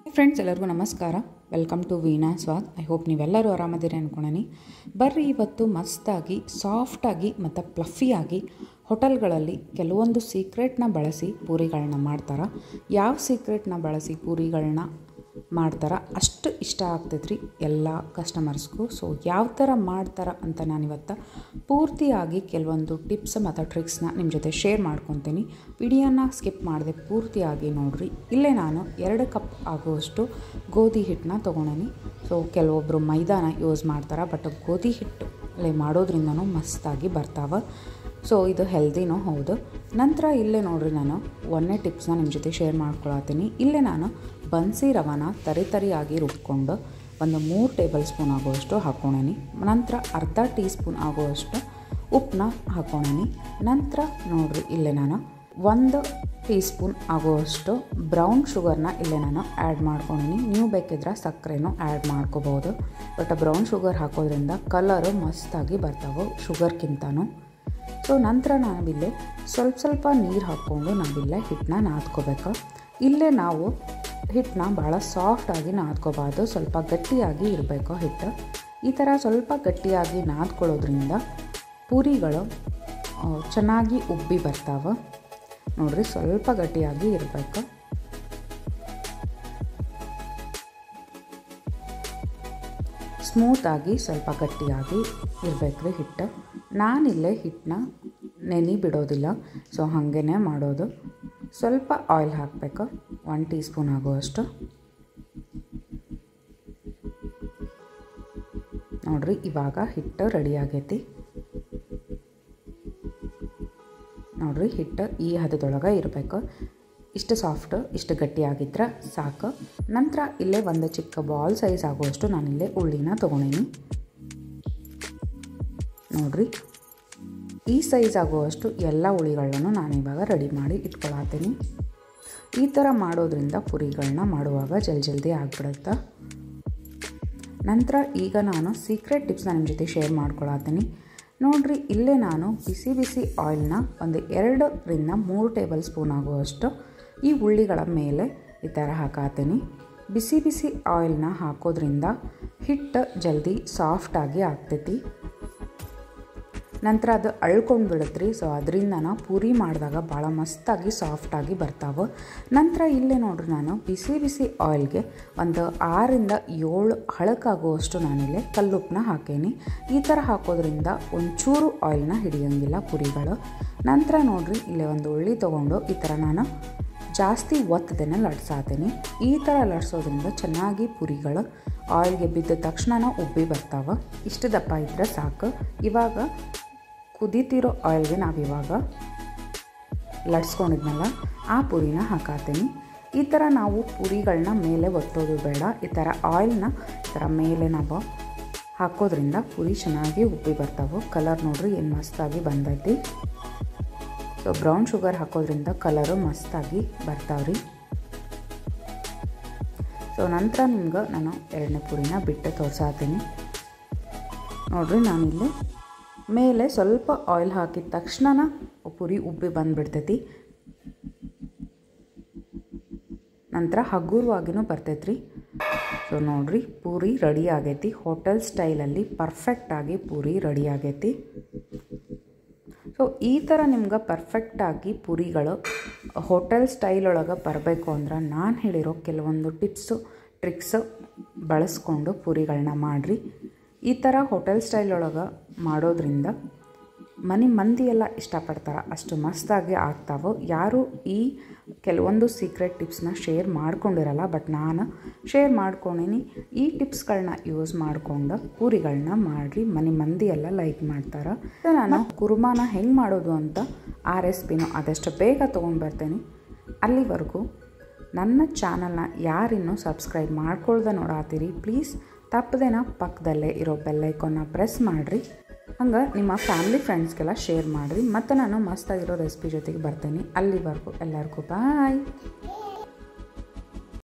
friends ಎಲ್ಲರಿಗೂ ನಮಸ್ಕಾರ welcome to Veena Swad I hope ನೀವೆಲ್ಲರೂ ಆರಾಮದಿರಿ ಅನ್ಕೊಳನಿ ಬರ್ರಿ ಇವತ್ತು ಮಸ್ತಾಗಿ ಸಾಫ್ಟಾಗಿ ಮತ್ತು ಪ್ಲಫಿಯಾಗಿ ಹೋಟೆಲ್ಗಳಲ್ಲಿ ಕೆಲವೊಂದು ಸೀಕ್ರೆಟ್ನ ಬಳಸಿ ಪೂರಿಗಳನ್ನ ಮಾಡ್ತಾರೆ ಯಾವ ಸೀಕ್ರೆಟ್ನ ಬಳಸಿ ಪೂರಿಗಳನ್ನ ಮಾಡ್ತಾರೆ ಅಷ್ಟು ಇಷ್ಟ ಆಗ್ತೈತ್ರಿ ಎಲ್ಲ ಕಸ್ಟಮರ್ಸ್ಗೂ ಸೊ ಯಾವ ಥರ ಮಾಡ್ತಾರೆ ಅಂತ ನಾನಿವತ್ತು ಪೂರ್ತಿಯಾಗಿ ಕೆಲವೊಂದು ಟಿಪ್ಸ್ ಮತ್ತು ಟ್ರಿಕ್ಸ್ನ ನಿಮ್ಮ ಜೊತೆ ಶೇರ್ ಮಾಡ್ಕೊತೀನಿ ವಿಡಿಯೋನ ಸ್ಕಿಪ್ ಮಾಡದೆ ಪೂರ್ತಿಯಾಗಿ ನೋಡಿರಿ ಇಲ್ಲೇ ನಾನು ಎರಡು ಕಪ್ ಆಗುವಷ್ಟು ಗೋಧಿ ಹಿಟ್ಟನ್ನ ತೊಗೊಂಡೇನಿ ಸೊ ಕೆಲವೊಬ್ಬರು ಮೈದಾನ ಯೂಸ್ ಮಾಡ್ತಾರೆ ಬಟ್ ಗೋಧಿ ಹಿಟ್ಟು ಅಲ್ಲೇ ಮಾಡೋದ್ರಿಂದನೂ ಮಸ್ತಾಗಿ ಬರ್ತಾವೆ ಸೊ ಇದು ಹೆಲ್ದಿನೂ ಹೌದು ನಂತರ ಇಲ್ಲೇ ನೋಡ್ರಿ ನಾನು ಒಂದನೇ ಟಿಪ್ಸ್ನ ನಿಮ್ಮ ಜೊತೆ ಶೇರ್ ಮಾಡ್ಕೊಳತ್ತೀನಿ ಇಲ್ಲೇ ನಾನು ಬನ್ಸಿ ರವನ ತರಿ ತರಿಯಾಗಿ ರುಬ್ಕೊಂಡು ಒಂದು ಮೂರು ಟೇಬಲ್ ಸ್ಪೂನ್ ಆಗುವಷ್ಟು ಹಾಕ್ಕೊಂಡೇನಿ ನಂತರ ಅರ್ಧ ಟೀ ಸ್ಪೂನ್ ಆಗುವಷ್ಟು ಉಪ್ಪನ್ನ ಹಾಕ್ಕೊಂಡೇನಿ ನಂತರ ನೋಡ್ರಿ ಇಲ್ಲೇ ನಾನು ಒಂದು ಟೀ ಸ್ಪೂನ್ ಆಗುವಷ್ಟು ಬ್ರೌನ್ ಶುಗರ್ನ ಇಲ್ಲೇ ನಾನು ಆ್ಯಡ್ ಮಾಡ್ಕೊಂಡೀನಿ ನೀವು ಬೇಕಿದ್ರೆ ಸಕ್ಕರೆನೂ ಆ್ಯಡ್ ಮಾಡ್ಕೋಬೋದು ಬಟ್ ಬ್ರೌನ್ ಶುಗರ್ ಹಾಕೋದ್ರಿಂದ ಕಲರು ಮಸ್ತಾಗಿ ಬರ್ತಾವೆ ಶುಗರ್ಗಿಂತನೂ ಸೊ ನಂತರ ನಾವಿಲ್ಲೇ ಸ್ವಲ್ಪ ಸ್ವಲ್ಪ ನೀರು ಹಾಕ್ಕೊಂಡು ನಾವಿಲ್ಲೇ ಹಿಟ್ಟನ್ನ ನಾದ್ಕೋಬೇಕು ಇಲ್ಲೇ ನಾವು ಹಿಟ್ಟನ್ನ ಭಾಳ ಸಾಫ್ಟಾಗಿ ನಾದ್ಕೋಬಾರ್ದು ಸ್ವಲ್ಪ ಗಟ್ಟಿಯಾಗಿ ಇರಬೇಕು ಹಿಟ್ಟು ಈ ಥರ ಸ್ವಲ್ಪ ಗಟ್ಟಿಯಾಗಿ ನಾದ್ಕೊಳ್ಳೋದ್ರಿಂದ ಪೂರಿಗಳು ಆ, ಚೆನ್ನಾಗಿ ಉಬ್ಬಿ ಬರ್ತಾವೆ ನೋಡ್ರಿ ಸ್ವಲ್ಪ ಗಟ್ಟಿಯಾಗಿ ಇರಬೇಕು ಸ್ಮೂತಾಗಿ ಸ್ವಲ್ಪ ಗಟ್ಟಿಯಾಗಿ ಇರಬೇಕು ರೀ ಹಿಟ್ಟು ನಾನಿಲ್ಲೇ ಹಿಟ್ಟನ್ನ ನೆನೆ ಬಿಡೋದಿಲ್ಲ ಸೊ ಹಾಗೇ ಮಾಡೋದು ಸ್ವಲ್ಪ ಆಯಿಲ್ ಹಾಕಬೇಕು ಒನ್ ಟೀ ಸ್ಪೂನ್ ಆಗುವಷ್ಟು ನೋಡ್ರಿ ಇವಾಗ ಹಿಟ್ಟು ರೆಡಿ ಆಗೈತಿ ನೋಡ್ರಿ ಹಿಟ್ಟು ಈ ಹದದೊಳಗೆ ಇರಬೇಕು ಇಷ್ಟು ಸಾಫ್ಟ್ ಇಷ್ಟು ಗಟ್ಟಿಯಾಗಿದ್ರೆ ಸಾಕು ನಂತರ ಇಲ್ಲೇ ಒಂದು ಚಿಕ್ಕ ಬಾಲ್ ಸೈಜ್ ಆಗುವಷ್ಟು ನಾನಿಲ್ಲೇ ಉಳ್ಳಿನ ತೊಗೊಂಡೀನಿ ನೋಡ್ರಿ ಈ ಸೈಜ್ ಆಗುವಷ್ಟು ಎಲ್ಲ ಉಳಿಗಳನ್ನು ನಾನಿವಾಗ ರೆಡಿ ಮಾಡಿ ಇಟ್ಕೊಳತ್ತೀನಿ ಈ ಥರ ಮಾಡೋದ್ರಿಂದ ಪುರಿಗಳನ್ನ ಮಾಡುವಾಗ ಜಲ್ ಜಲ್ದಿ ಆಗಿಬಿಡುತ್ತೆ ನಂತರ ಈಗ ನಾನು ಸೀಕ್ರೆಟ್ ಟಿಪ್ಸ್ನ ನಿಮ್ಮ ಜೊತೆ ಶೇರ್ ಮಾಡ್ಕೊಳತ್ತೀನಿ ನೋಡ್ರಿ ಇಲ್ಲೇ ನಾನು ಬಿಸಿ ಬಿಸಿ ಆಯಿಲ್ನ ಒಂದು ಎರಡರಿಂದ ಮೂರು ಟೇಬಲ್ ಸ್ಪೂನ್ ಆಗುವಷ್ಟು ಈ ಉಳ್ಳಿಗಳ ಮೇಲೆ ಈ ಥರ ಹಾಕಾತೀನಿ ಬಿಸಿ ಬಿಸಿ ಆಯಿಲ್ನ ಹಾಕೋದ್ರಿಂದ ಹಿಟ್ಟು ಜಲ್ದಿ ಸಾಫ್ಟಾಗಿ ಆಗ್ತೈತಿ ನಂತರ ಅದು ಅಳ್ಕೊಂಡು ಬಿಡುತ್ತೆ ಸೊ ಅದರಿಂದ ನಾವು ಪೂರಿ ಮಾಡಿದಾಗ ಭಾಳ ಮಸ್ತಾಗಿ ಸಾಫ್ಟಾಗಿ ಬರ್ತಾವೆ ನಂತರ ಇಲ್ಲೇ ನೋಡ್ರಿ ನಾನು ಬಿಸಿ ಬಿಸಿ ಆಯಿಲ್ಗೆ ಒಂದು ಆರಿಂದ ಏಳು ಹಳಕಾಗುವಷ್ಟು ನಾನಿಲ್ಲೇ ಕಲ್ಲುಪ್ಪನ್ನ ಹಾಕೇನಿ ಈ ಥರ ಹಾಕೋದ್ರಿಂದ ಒಂಚೂರು ಆಯಿಲ್ನ ಹಿಡಿಯೋಂಗಿಲ್ಲ ಪುರಿಗಳು ನಂತರ ನೋಡ್ರಿ ಇಲ್ಲೇ ಒಂದು ಉಳ್ಳಿ ತೊಗೊಂಡು ಈ ಥರ ನಾನು ಜಾಸ್ತಿ ಒತ್ತದೇನೆ ಲಟ್ಸಾತೀನಿ ಈ ಥರ ಲಟ್ಸೋದ್ರಿಂದ ಚೆನ್ನಾಗಿ ಪುರಿಗಳು ಆಯಿಲ್ಗೆ ಬಿದ್ದ ತಕ್ಷಣ ಉಬ್ಬಿ ಬರ್ತಾವೆ ಇಷ್ಟು ದಪ್ಪ ಇದ್ದರೆ ಸಾಕು ಇವಾಗ ಕುದೀತಿರೋ ಆಯಿಲ್ಗೆ ನಾವಿವಾಗ ಲಟ್ಸ್ಕೊಂಡಿದ್ನಲ್ಲ ಆ ಪುರಿನ ಹಾಕಾತೀನಿ ಈ ಥರ ನಾವು ಪುರಿಗಳನ್ನ ಮೇಲೆ ಒತ್ತೋದು ಬೇಡ ಈ ಥರ ಆಯಿಲ್ನ ಈ ಥರ ಮೇಲೆ ನಾವು ಹಾಕೋದ್ರಿಂದ ಪುರಿ ಚೆನ್ನಾಗಿ ಉಬ್ಬಿ ಬರ್ತಾವೆ ಕಲರ್ ನೋಡ್ರಿ ಏನು ಮಸ್ತಾಗಿ ಬಂದೈತಿ ಸೊ ಬ್ರೌನ್ ಶುಗರ್ ಹಾಕೋದ್ರಿಂದ ಕಲರು ಮಸ್ತಾಗಿ ಬರ್ತಾವ್ರಿ ಸೊ ನಂತರ ನಿಮ್ಗೆ ನಾನು ಎರಡನೇ ಪುರಿನ ಬಿಟ್ಟು ತೋರ್ಸಾತೀನಿ ನೋಡ್ರಿ ನಾನಿಲ್ಲಿ ಮೇಲೆ ಸ್ವಲ್ಪ ಆಯಿಲ್ ಹಾಕಿದ ತಕ್ಷಣ ಪುರಿ ಉಬ್ಬಿ ಬಂದುಬಿಡ್ತೈತಿ ನಂತರ ಹಗುರವಾಗಿನೂ ಬರ್ತೈತ್ರಿ ಸೊ ನೋಡ್ರಿ ಪೂರಿ ರೆಡಿ ಆಗೈತಿ ಹೋಟೆಲ್ ಸ್ಟೈಲಲ್ಲಿ ಪರ್ಫೆಕ್ಟಾಗಿ ಪೂರಿ ರೆಡಿ ಆಗೈತಿ ಸೊ ಈ ಥರ ನಿಮ್ಗೆ ಪರ್ಫೆಕ್ಟಾಗಿ ಪುರಿಗಳು ಹೋಟೆಲ್ ಸ್ಟೈಲ್ ಒಳಗೆ ಬರಬೇಕು ಅಂದ್ರೆ ನಾನು ಹೇಳಿರೋ ಕೆಲವೊಂದು ಟಿಪ್ಸು ಟ್ರಿಕ್ಸು ಬಳಸ್ಕೊಂಡು ಪುರಿಗಳನ್ನ ಮಾಡಿರಿ ಈ ಥರ ಹೋಟೆಲ್ ಸ್ಟೈಲ್ ಒಳಗೆ ಮಾಡೋದ್ರಿಂದ ಮನೆ ಮಂದಿ ಎಲ್ಲ ಇಷ್ಟಪಡ್ತಾರೆ ಅಷ್ಟು ಮಸ್ತಾಗಿ ಆಗ್ತಾವೆ ಯಾರು ಈ ಕೆಲವೊಂದು ಸೀಕ್ರೆಟ್ ಟಿಪ್ಸ್ನ ಶೇರ್ ಮಾಡ್ಕೊಂಡಿರಲ್ಲ ಬಟ್ ನಾನು ಶೇರ್ ಮಾಡ್ಕೊಂಡೀನಿ ಈ ಟಿಪ್ಸ್ಗಳನ್ನ ಯೂಸ್ ಮಾಡಿಕೊಂಡು ಪೂರಿಗಳನ್ನ ಮಾಡಿರಿ ಮನೆ ಮಂದಿ ಎಲ್ಲ ಲೈಕ್ ಮಾಡ್ತಾರೆ ಮತ್ತೆ ನಾನು ಕುರ್ಮಾನ ಹೆಂಗೆ ಮಾಡೋದು ಅಂತ ಆ ರೆಸಿಪಿನೂ ಆದಷ್ಟು ಬೇಗ ತೊಗೊಂಡು ಬರ್ತೇನೆ ಅಲ್ಲಿವರೆಗೂ ನನ್ನ ಚಾನಲ್ನ ಯಾರಿನ್ನೂ ಸಬ್ಸ್ಕ್ರೈಬ್ ಮಾಡ್ಕೊಳ್ದೆ ನೋಡಾತೀರಿ ಪ್ಲೀಸ್ ತಪ್ಪದೇನ ಪಕ್ಕದಲ್ಲೇ ಇರೋ ಬೆಲ್ಲೈಕೋನ್ನ ಪ್ರೆಸ್ ಮಾಡಿರಿ ಹಂಗೆ ನಿಮ್ಮ ಫ್ಯಾಮಿಲಿ ಫ್ರೆಂಡ್ಸ್ಗೆಲ್ಲ ಶೇರ್ ಮಾಡಿರಿ ಮತ್ತು ನಾನು ಮಸ್ತಾಗಿರೋ ರೆಸಿಪಿ ಜೊತೆಗೆ ಬರ್ತೇನೆ ಅಲ್ಲಿವರೆಗೂ ಎಲ್ಲರಿಗೂ ಬಾಯ್